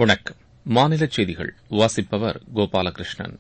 வணக்கம் மாநில செய்திகள் வாசிப்பவர் கோபாலகிருஷ்ணன்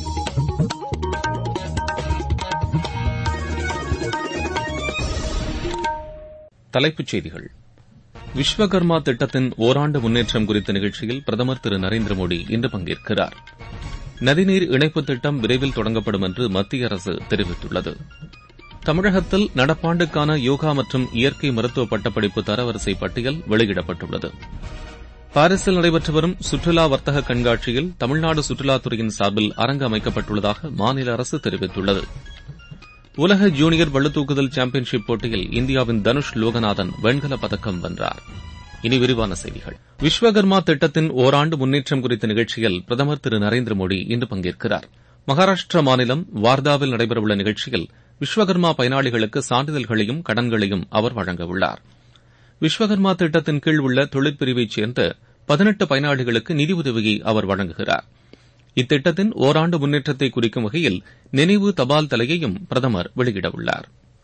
தலைப்புச் செய்திகள் விஸ்வகர்மா திட்டத்தின் ஒராண்டு முன்னேற்றம் குறித்த நிகழ்ச்சியில் பிரதமர் திரு நரேந்திர மோடி இன்று பங்கேற்கிறார் நதிநீர் இணைப்பு திட்டம் விரைவில் தொடங்கப்படும் என்று மத்திய அரசு தெரிவித்துள்ளது தமிழகத்தில் நடப்பாண்டுக்கான யோகா மற்றும் இயற்கை மருத்துவ பட்டப்படிப்பு தரவரிசை பட்டியல் வெளியிடப்பட்டுள்ளது பாரிஸில் நடைபெற்று வரும் சுற்றுலா வர்த்தக கண்காட்சியில் தமிழ்நாடு சுற்றுலாத்துறையின் சார்பில் அரங்கு அமைக்கப்பட்டுள்ளதாக மாநில அரசு தெரிவித்துள்ளது உலக ஜூனியர் பளுதூக்குதல் சாம்பியன்ஷிப் போட்டியில் இந்தியாவின் தனுஷ் லோகநாதன் வெண்கலப் பதக்கம் வென்றார் இனி விரிவான செய்திகள் விஸ்வகர்மா திட்டத்தின் ஒராண்டு முன்னேற்றம் குறித்த நிகழ்ச்சியில் பிரதமர் திரு நரேந்திர மோடி இன்று பங்கேற்கிறார் மகாராஷ்டிரா மாநிலம் வார்தாவில் நடைபெறவுள்ள நிகழ்ச்சியில் விஸ்வகர்மா பயனாளிகளுக்கு சான்றிதழ்களையும் கடன்களையும் அவர் வழங்கவுள்ளார் விஸ்வகர்மா திட்டத்தின் கீழ் உள்ள தொழிற்பிரிவைச் சேர்ந்த பதினெட்டு பயனாளிகளுக்கு நிதியுதவியை அவர் வழங்குகிறார் இத்திட்டத்தின் ஒராண்டு முன்னேற்றத்தை குறிக்கும் வகையில் நினைவு தபால் தலையையும் பிரதமர் வெளியிடவுள்ளார்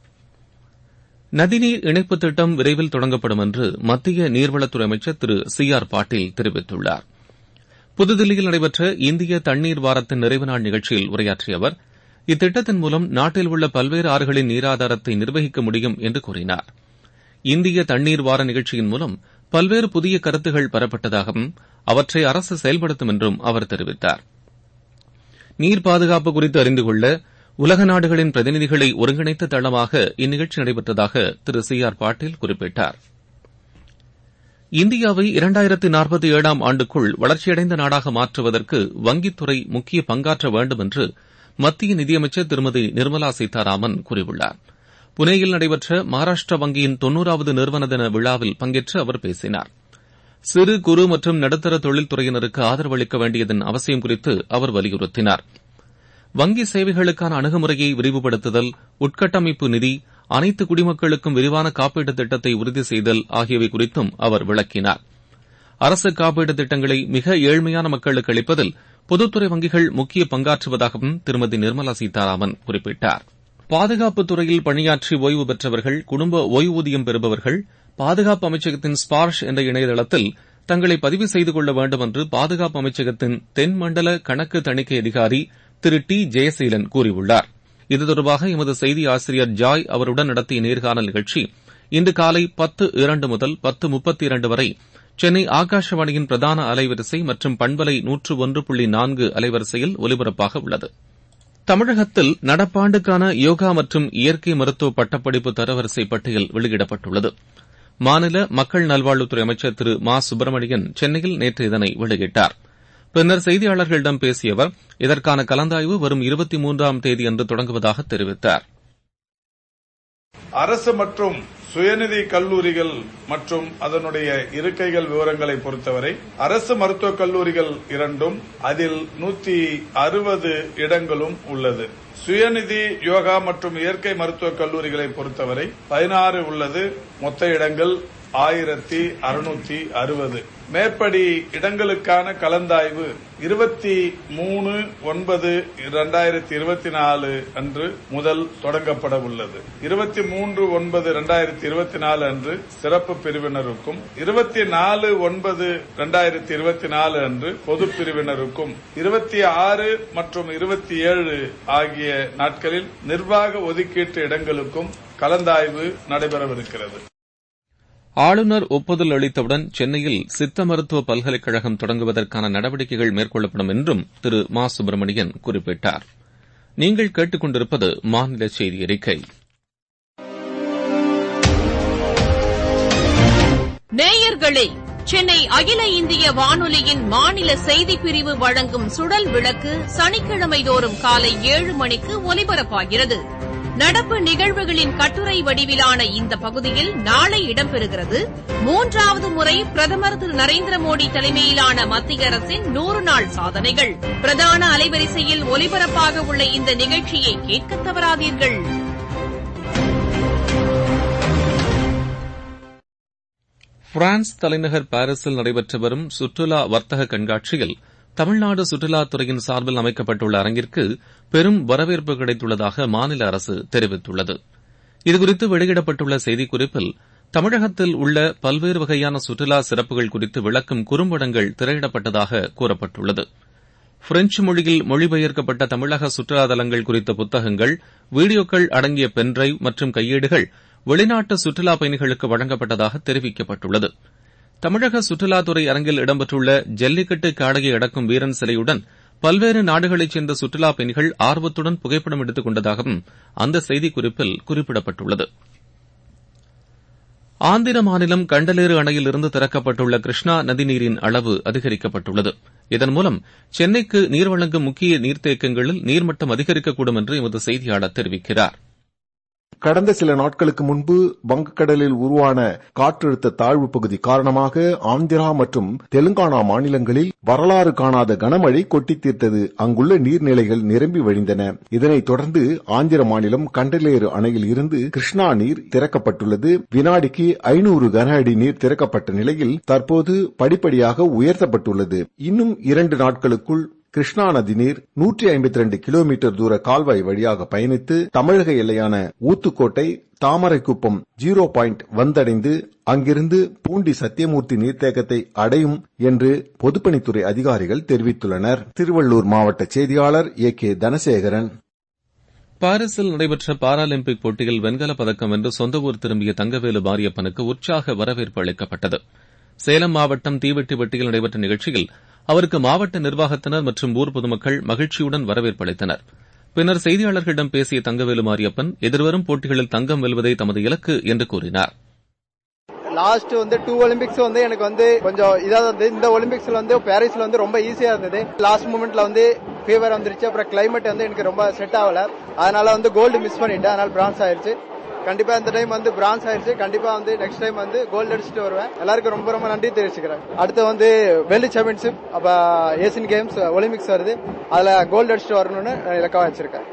நதிநீர் இணைப்பு திட்டம் விரைவில் தொடங்கப்படும் என்று மத்திய நீர்வளத்துறை அமைச்சர் திரு சி ஆர் பாட்டீல் தெரிவித்துள்ளார் புதுதில்லியில் நடைபெற்ற இந்திய தண்ணீர் வாரத்தின் நிறைவு நாள் நிகழ்ச்சியில் உரையாற்றிய அவர் இத்திட்டத்தின் மூலம் நாட்டில் உள்ள பல்வேறு ஆறுகளின் நீராதாரத்தை நிர்வகிக்க முடியும் என்று கூறினார் இந்திய தண்ணீர் வார நிகழ்ச்சியின் மூலம் பல்வேறு புதிய கருத்துகள் பெறப்பட்டதாகவும் அவற்றை அரசு செயல்படுத்தும் என்றும் அவர் தெரிவித்தார் நீர் பாதுகாப்பு குறித்து அறிந்து கொள்ள உலக நாடுகளின் பிரதிநிதிகளை ஒருங்கிணைத்த தளமாக இந்நிகழ்ச்சி நடைபெற்றதாக திரு சி ஆர் பாட்டீல் குறிப்பிட்டார் இந்தியாவை இரண்டாயிரத்து நாற்பத்தி ஏழாம் ஆண்டுக்குள் வளர்ச்சியடைந்த நாடாக மாற்றுவதற்கு வங்கித்துறை முக்கிய பங்காற்ற வேண்டும் என்று மத்திய நிதியமைச்சர் திருமதி நிர்மலா சீதாராமன் கூறியுள்ளார் புனேயில் நடைபெற்ற மகாராஷ்டிரா வங்கியின் தொன்னூறாவது நிறுவன தின விழாவில் பங்கேற்று அவர் பேசினார் சிறு குறு மற்றும் நடுத்தர தொழில்துறையினருக்கு ஆதரவு அளிக்க வேண்டியதன் அவசியம் குறித்து அவர் வலியுறுத்தினார் வங்கி சேவைகளுக்கான அணுகுமுறையை விரிவுபடுத்துதல் உட்கட்டமைப்பு நிதி அனைத்து குடிமக்களுக்கும் விரிவான காப்பீட்டுத் திட்டத்தை உறுதி செய்தல் ஆகியவை குறித்தும் அவர் விளக்கினார் அரசு காப்பீட்டுத் திட்டங்களை மிக ஏழ்மையான மக்களுக்கு அளிப்பதில் பொதுத்துறை வங்கிகள் முக்கிய பங்காற்றுவதாகவும் திருமதி நிர்மலா சீதாராமன் குறிப்பிட்டார் பாதுகாப்புத் துறையில் பணியாற்றி ஓய்வு பெற்றவர்கள் குடும்ப ஓய்வூதியம் பெறுபவர்கள் பாதுகாப்பு அமைச்சகத்தின் ஸ்பார்ஷ் என்ற இணையதளத்தில் தங்களை பதிவு செய்து கொள்ள வேண்டும் என்று பாதுகாப்பு அமைச்சகத்தின் தென்மண்டல கணக்கு தணிக்கை அதிகாரி திரு டி ஜெயசீலன் கூறியுள்ளார் இது தொடர்பாக எமது செய்தி ஆசிரியர் ஜாய் அவருடன் நடத்திய நேர்காணல் நிகழ்ச்சி இன்று காலை பத்து இரண்டு முதல் பத்து முப்பத்தி இரண்டு வரை சென்னை ஆகாஷவாணியின் பிரதான அலைவரிசை மற்றும் பண்பலை நூற்று ஒன்று புள்ளி நான்கு அலைவரிசையில் ஒலிபரப்பாக உள்ளது தமிழகத்தில் நடப்பாண்டுக்கான யோகா மற்றும் இயற்கை மருத்துவ பட்டப்படிப்பு தரவரிசை பட்டியல் வெளியிடப்பட்டுள்ளது மாநில மக்கள் நல்வாழ்வுத்துறை அமைச்சர் திரு மா சுப்பிரமணியன் சென்னையில் நேற்று இதனை வெளியிட்டார் பின்னர் செய்தியாளர்களிடம் பேசிய அவர் இதற்கான கலந்தாய்வு வரும் இருபத்தி மூன்றாம் தேதியன்று தொடங்குவதாக தெரிவித்தார் அரசு மற்றும் சுயநிதி கல்லூரிகள் மற்றும் அதனுடைய இருக்கைகள் விவரங்களை பொறுத்தவரை அரசு மருத்துவக் கல்லூரிகள் இரண்டும் அதில் நூத்தி அறுபது இடங்களும் உள்ளது சுயநிதி யோகா மற்றும் இயற்கை மருத்துவக் கல்லூரிகளை பொறுத்தவரை பதினாறு உள்ளது மொத்த இடங்கள் ஆயிரத்தி அறுநூத்தி அறுபது மேற்படி இடங்களுக்கான கலந்தாய்வு இருபத்தி மூணு ஒன்பது இரண்டாயிரத்தி இருபத்தி நாலு அன்று முதல் தொடங்கப்பட உள்ளது இருபத்தி மூன்று ஒன்பது இரண்டாயிரத்தி இருபத்தி நாலு அன்று சிறப்பு பிரிவினருக்கும் இருபத்தி நாலு ஒன்பது இரண்டாயிரத்தி இருபத்தி நாலு அன்று பொது பிரிவினருக்கும் இருபத்தி ஆறு மற்றும் இருபத்தி ஏழு ஆகிய நாட்களில் நிர்வாக ஒதுக்கீட்டு இடங்களுக்கும் கலந்தாய்வு நடைபெறவிருக்கிறது ஆளுநர் ஒப்புதல் அளித்தவுடன் சென்னையில் சித்த மருத்துவ பல்கலைக்கழகம் தொடங்குவதற்கான நடவடிக்கைகள் மேற்கொள்ளப்படும் என்றும் திரு மா சுப்பிரமணியன் குறிப்பிட்டார் நீங்கள் கேட்டுக் கொண்டிருப்பது மாநில செய்தி அறிக்கை நேயர்களே சென்னை அகில இந்திய வானொலியின் மாநில செய்திப் பிரிவு வழங்கும் சுடல் விளக்கு சனிக்கிழமை தோறும் காலை ஏழு மணிக்கு ஒலிபரப்பாகிறது நடப்பு நிகழ்வுகளின் கட்டுரை வடிவிலான இந்த பகுதியில் நாளை இடம்பெறுகிறது மூன்றாவது முறை பிரதமர் திரு நரேந்திர மோடி தலைமையிலான மத்திய அரசின் நூறு நாள் சாதனைகள் பிரதான அலைவரிசையில் ஒலிபரப்பாக உள்ள இந்த நிகழ்ச்சியை கேட்க தவறாதீர்கள் பிரான்ஸ் தலைநகர் பாரிஸில் நடைபெற்று வரும் சுற்றுலா வர்த்தக கண்காட்சியில் தமிழ்நாடு சுற்றுலாத்துறையின் சார்பில் அமைக்கப்பட்டுள்ள அரங்கிற்கு பெரும் வரவேற்பு கிடைத்துள்ளதாக மாநில அரசு தெரிவித்துள்ளது இதுகுறித்து வெளியிடப்பட்டுள்ள செய்திக்குறிப்பில் தமிழகத்தில் உள்ள பல்வேறு வகையான சுற்றுலா சிறப்புகள் குறித்து விளக்கும் குறும்படங்கள் திரையிடப்பட்டதாக கூறப்பட்டுள்ளது பிரெஞ்சு மொழியில் மொழிபெயர்க்கப்பட்ட தமிழக சுற்றுலா தலங்கள் குறித்த புத்தகங்கள் வீடியோக்கள் அடங்கிய பென்டிரைவ் மற்றும் கையேடுகள் வெளிநாட்டு சுற்றுலா பயணிகளுக்கு வழங்கப்பட்டதாக தெரிவிக்கப்பட்டுள்ளது தமிழக சுற்றுலாத்துறை அரங்கில் இடம்பெற்றுள்ள ஜல்லிக்கட்டு காடையை அடக்கும் வீரன் சிலையுடன் பல்வேறு நாடுகளைச் சேர்ந்த சுற்றுலாப் பயணிகள் ஆர்வத்துடன் புகைப்படம் எடுத்துக் கொண்டதாகவும் அந்த செய்திக்குறிப்பில் குறிப்பிடப்பட்டுள்ளது ஆந்திர மாநிலம் கண்டலேறு அணையிலிருந்து திறக்கப்பட்டுள்ள கிருஷ்ணா நதிநீரின் அளவு அதிகரிக்கப்பட்டுள்ளது இதன் மூலம் சென்னைக்கு நீர் வழங்கும் முக்கிய நீர்த்தேக்கங்களில் நீர்மட்டம் அதிகரிக்கக்கூடும் என்று எமது செய்தியாளர் தெரிவிக்கிறார் கடந்த சில நாட்களுக்கு முன்பு வங்கக்கடலில் உருவான காற்றழுத்த தாழ்வு பகுதி காரணமாக ஆந்திரா மற்றும் தெலுங்கானா மாநிலங்களில் வரலாறு காணாத கனமழை கொட்டி தீர்த்தது அங்குள்ள நீர்நிலைகள் நிரம்பி வழிந்தன இதனைத் தொடர்ந்து ஆந்திர மாநிலம் கண்டலேறு அணையில் இருந்து கிருஷ்ணா நீர் திறக்கப்பட்டுள்ளது வினாடிக்கு ஐநூறு கன அடி நீர் திறக்கப்பட்ட நிலையில் தற்போது படிப்படியாக உயர்த்தப்பட்டுள்ளது இன்னும் இரண்டு நாட்களுக்குள் கிருஷ்ணா நதி நீர் நூற்றி ஐம்பத்தி ரெண்டு கிலோமீட்டர் தூர கால்வாய் வழியாக பயணித்து தமிழக எல்லையான ஊத்துக்கோட்டை தாமரைக்குப்பம் ஜீரோ பாயிண்ட் வந்தடைந்து அங்கிருந்து பூண்டி சத்தியமூர்த்தி நீர்த்தேக்கத்தை அடையும் என்று பொதுப்பணித்துறை அதிகாரிகள் தெரிவித்துள்ளனர் திருவள்ளூர் மாவட்ட செய்தியாளர் ஏ கே தனசேகரன் பாரிஸில் நடைபெற்ற பாராலிம்பிக் போட்டியில் வெண்கலப் பதக்கம் வென்று சொந்த ஊர் திரும்பிய தங்கவேலு மாரியப்பனுக்கு உற்சாக வரவேற்பு அளிக்கப்பட்டது சேலம் மாவட்டம் தீவெட்டிப்பட்டியில் நடைபெற்ற நிகழ்ச்சியில் அவருக்கு மாவட்ட நிர்வாகத்தினர் மற்றும் ஊர் பொதுமக்கள் மகிழ்ச்சியுடன் வரவேற்பு அளித்தனர் பின்னர் செய்தியாளர்களிடம் பேசிய தங்கவேலு மாரியப்பன் எதிர்வரும் போட்டிகளில் தங்கம் வெல்வதே தமது இலக்கு என்று கூறினார் லாஸ்ட் வந்து டூ ஒலிம்பிக்ஸ் வந்து எனக்கு வந்து கொஞ்சம் இதா இருந்தது இந்த ஒலிம்பிக்ஸ்ல வந்து பாரிஸ்ல வந்து ரொம்ப ஈஸியா இருந்தது லாஸ்ட் மூமெண்ட்ல வந்து ஃபீவர் வந்துருச்சு அப்புறம் கிளைமேட் வந்து எனக்கு ரொம்ப செட் ஆகல அதனால வந்து கோல்டு மிஸ் பண்ணிட்டேன் அதனால பிரான்ஸ் ஆயிருச்சு கண்டிப்பா இந்த டைம் வந்து பிரான்ஸ் ஆயிருச்சு கண்டிப்பா வந்து நெக்ஸ்ட் டைம் வந்து கோல்டு அடிச்சுட்டு வருவேன் எல்லாருக்கும் ரொம்ப ரொம்ப நன்றி தெரிவிச்சுக்கிறேன் அடுத்து வந்து வேர்ல்டு சாம்பியன்ஷிப் அப்ப ஏசியன் கேம்ஸ் ஒலிம்பிக்ஸ் வருது அதுல கோல்டு அடிச்சுட்டு வரணும்னு இலக்கா வச்சிருக்கேன்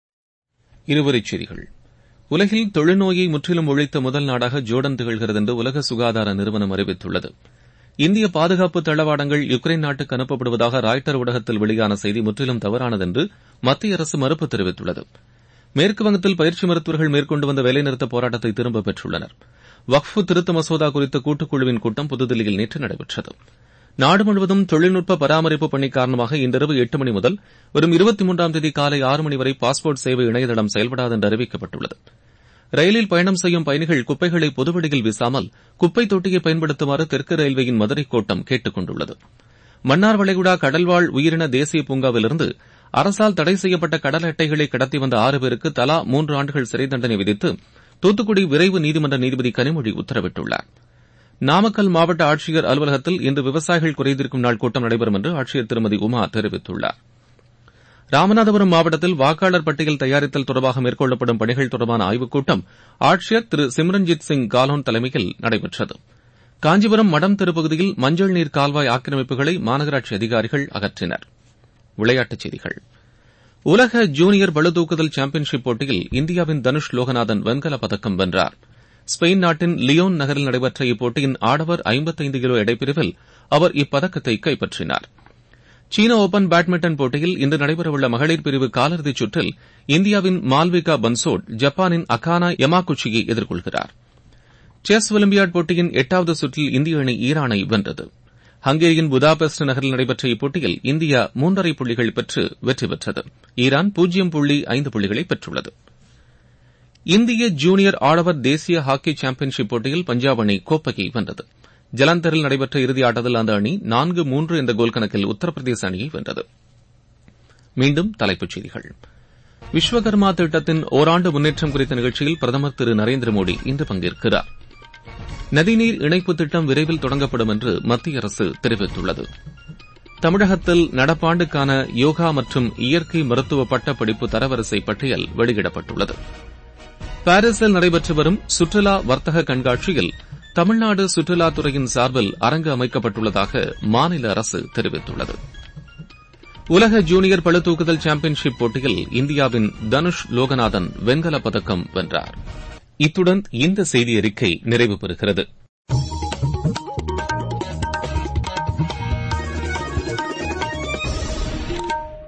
இருவரிச் செய்திகள் உலகில் தொழுநோயை முற்றிலும் ஒழித்த முதல் நாடாக ஜோர்டன் திகழ்கிறது என்று உலக சுகாதார நிறுவனம் அறிவித்துள்ளது இந்திய பாதுகாப்பு தளவாடங்கள் யுக்ரைன் நாட்டுக்கு அனுப்பப்படுவதாக ராய்ட்டர் ஊடகத்தில் வெளியான செய்தி முற்றிலும் தவறானது என்று மத்திய அரசு மறுப்பு தெரிவித்துள்ளது மேற்குவங்கத்தில் பயிற்சி மருத்துவர்கள் மேற்கொண்டு வந்த வேலைநிறுத்த போராட்டத்தை திரும்பப் பெற்றுள்ளனர் வக்ஃபு திருத்த மசோதா குறித்த கூட்டுக்குழுவின் கூட்டம் புதுதில்லியில் நேற்று நடைபெற்றது நாடு முழுவதும் தொழில்நுட்ப பராமரிப்பு பணி காரணமாக இன்றிரவு எட்டு மணி முதல் வரும் இருபத்தி மூன்றாம் தேதி காலை ஆறு மணி வரை பாஸ்போர்ட் சேவை இணையதளம் செயல்படாது என்று அறிவிக்கப்பட்டுள்ளது ரயிலில் பயணம் செய்யும் பயணிகள் குப்பைகளை பொதுவெளியில் வீசாமல் குப்பை தொட்டியை பயன்படுத்துமாறு தெற்கு ரயில்வேயின் மதுரை கோட்டம் கேட்டுக் கொண்டுள்ளது மன்னார் வளைகுடா கடல்வாழ் உயிரின தேசிய பூங்காவிலிருந்து அரசால் தடை செய்யப்பட்ட கடல் அட்டைகளை கடத்தி வந்த ஆறு பேருக்கு தலா மூன்று ஆண்டுகள் சிறை தண்டனை விதித்து தூத்துக்குடி விரைவு நீதிமன்ற நீதிபதி கனிமொழி உத்தரவிட்டுள்ளார் நாமக்கல் மாவட்ட ஆட்சியர் அலுவலகத்தில் இன்று விவசாயிகள் குறைதீர்க்கும் நாள் கூட்டம் நடைபெறும் என்று ஆட்சியர் திருமதி உமா தெரிவித்துள்ளார் ராமநாதபுரம் மாவட்டத்தில் வாக்காளர் பட்டியல் தயாரித்தல் தொடர்பாக மேற்கொள்ளப்படும் பணிகள் தொடர்பான ஆய்வுக் கூட்டம் ஆட்சியர் திரு சிம்ரன்ஜித் சிங் காலோன் தலைமையில் நடைபெற்றது காஞ்சிபுரம் மடம் தெருப்பகுதியில் மஞ்சள் நீர் கால்வாய் ஆக்கிரமிப்புகளை மாநகராட்சி அதிகாரிகள் அகற்றினர் விளையாட்டுச் செய்திகள் உலக ஜூனியர் பளுதூக்குதல் சாம்பியன்ஷிப் போட்டியில் இந்தியாவின் தனுஷ் லோகநாதன் வெண்கலப் பதக்கம் வென்றார் ஸ்பெயின் நாட்டின் லியோன் நகரில் நடைபெற்ற இப்போட்டியின் ஆடவர் ஐம்பத்தைந்து கிலோ எடைப்பிரிவில் அவர் இப்பதக்கத்தை கைப்பற்றினார் சீன ஓபன் பேட்மிண்டன் போட்டியில் இன்று நடைபெறவுள்ள மகளிர் பிரிவு காலிறுதிச் சுற்றில் இந்தியாவின் மால்விகா பன்சோட் ஜப்பானின் அகானா யமாகுச்சியை எதிர்கொள்கிறார் செஸ் ஒலிம்பியாட் போட்டியின் எட்டாவது சுற்றில் இந்திய அணி ஈரானை வென்றது ஹங்கேரியின் புதாபெஸ்ட் நகரில் நடைபெற்ற இப்போட்டியில் இந்தியா மூன்றரை புள்ளிகள் பெற்று வெற்றி பெற்றது ஈரான் பூஜ்ஜியம் புள்ளி ஐந்து புள்ளிகளை பெற்றுள்ளது இந்திய ஜூனியர் ஆடவர் தேசிய ஹாக்கி சாம்பியன்ஷிப் போட்டியில் பஞ்சாப் அணி கோப்பையை வென்றது ஜலந்தரில் நடைபெற்ற இறுதி ஆட்டத்தில் அந்த அணி நான்கு மூன்று என்ற கோல் கணக்கில் உத்தரப்பிரதேச அணியை வென்றது மீண்டும் தலைப்புச் செய்திகள் விஸ்வகர்மா திட்டத்தின் ஓராண்டு முன்னேற்றம் குறித்த நிகழ்ச்சியில் பிரதமர் திரு நரேந்திர மோடி இன்று பங்கேற்கிறார் நதிநீர் இணைப்பு திட்டம் விரைவில் தொடங்கப்படும் என்று மத்திய அரசு தெரிவித்துள்ளது தமிழகத்தில் நடப்பாண்டுக்கான யோகா மற்றும் இயற்கை மருத்துவ பட்டப்படிப்பு தரவரிசை பட்டியல் வெளியிடப்பட்டுள்ளது பாரிஸில் நடைபெற்று வரும் சுற்றுலா வர்த்தக கண்காட்சியில் தமிழ்நாடு சுற்றுலாத்துறையின் சார்பில் அரங்கு அமைக்கப்பட்டுள்ளதாக மாநில அரசு தெரிவித்துள்ளது உலக ஜூனியர் பளுதூக்குதல் சாம்பியன்ஷிப் போட்டியில் இந்தியாவின் தனுஷ் லோகநாதன் வெண்கலப் பதக்கம் வென்றார் இத்துடன் இந்த செய்தி அறிக்கை நிறைவு பெறுகிறது